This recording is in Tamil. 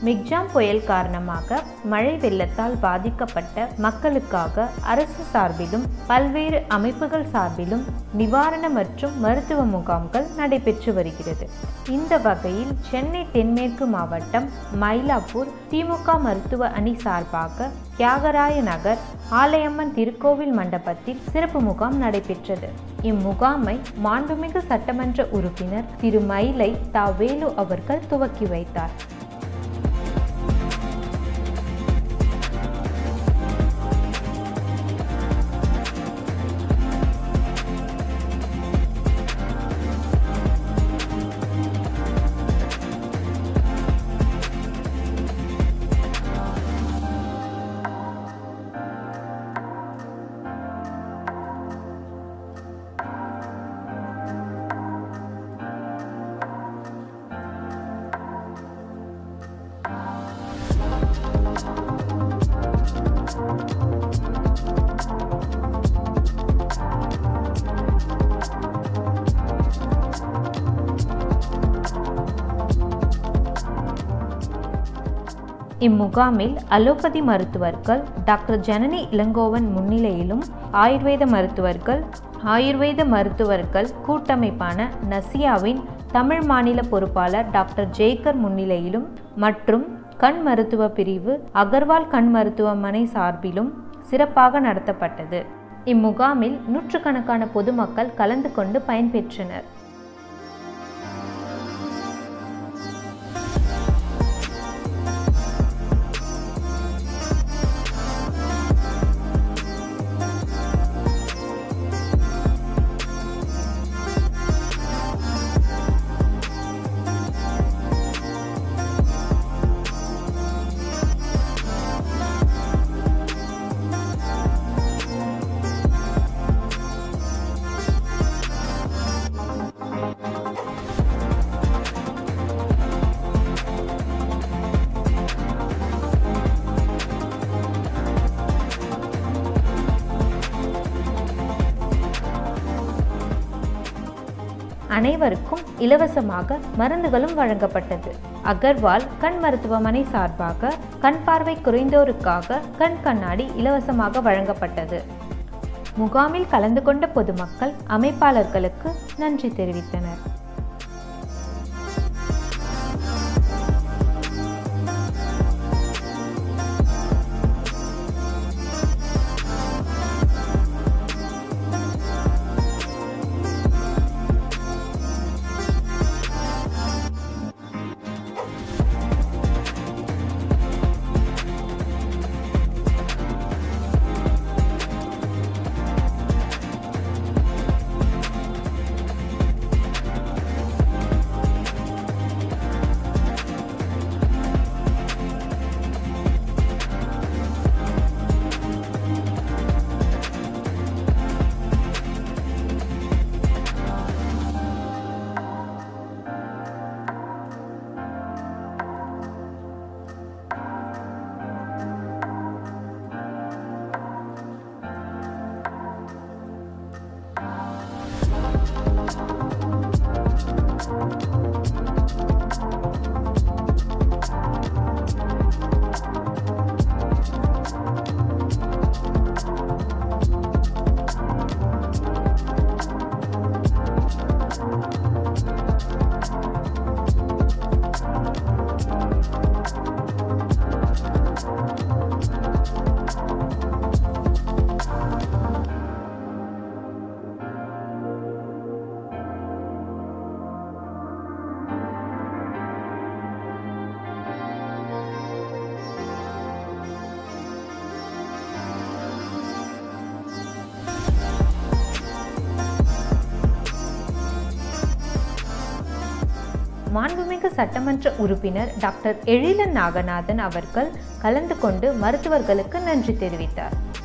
மிக்ஜாம் புயல் காரணமாக மழை வெள்ளத்தால் பாதிக்கப்பட்ட மக்களுக்காக அரசு சார்பிலும் பல்வேறு அமைப்புகள் சார்பிலும் நிவாரண மற்றும் மருத்துவ முகாம்கள் நடைபெற்று வருகிறது இந்த வகையில் சென்னை தென்மேற்கு மாவட்டம் மயிலாப்பூர் திமுக மருத்துவ அணி சார்பாக தியாகராய நகர் ஆலயம்மன் திருக்கோவில் மண்டபத்தில் சிறப்பு முகாம் நடைபெற்றது இம்முகாமை மாண்புமிகு சட்டமன்ற உறுப்பினர் திரு மயிலை தா வேலு அவர்கள் துவக்கி வைத்தார் இம்முகாமில் அலோபதி மருத்துவர்கள் டாக்டர் ஜனனி இளங்கோவன் முன்னிலையிலும் ஆயுர்வேத மருத்துவர்கள் ஆயுர்வேத மருத்துவர்கள் கூட்டமைப்பான நசியாவின் தமிழ் மாநில பொறுப்பாளர் டாக்டர் ஜேகர் முன்னிலையிலும் மற்றும் கண் மருத்துவ பிரிவு அகர்வால் கண் மருத்துவமனை சார்பிலும் சிறப்பாக நடத்தப்பட்டது இம்முகாமில் நூற்றுக்கணக்கான பொதுமக்கள் கலந்து கொண்டு பயன்பெற்றனர் அனைவருக்கும் இலவசமாக மருந்துகளும் வழங்கப்பட்டது அகர்வால் கண் மருத்துவமனை சார்பாக கண் பார்வை குறைந்தோருக்காக கண் கண்ணாடி இலவசமாக வழங்கப்பட்டது முகாமில் கலந்து கொண்ட பொதுமக்கள் அமைப்பாளர்களுக்கு நன்றி தெரிவித்தனர் மாண்புமிகு சட்டமன்ற உறுப்பினர் டாக்டர் எழிலன் நாகநாதன் அவர்கள் கலந்து கொண்டு மருத்துவர்களுக்கு நன்றி தெரிவித்தார்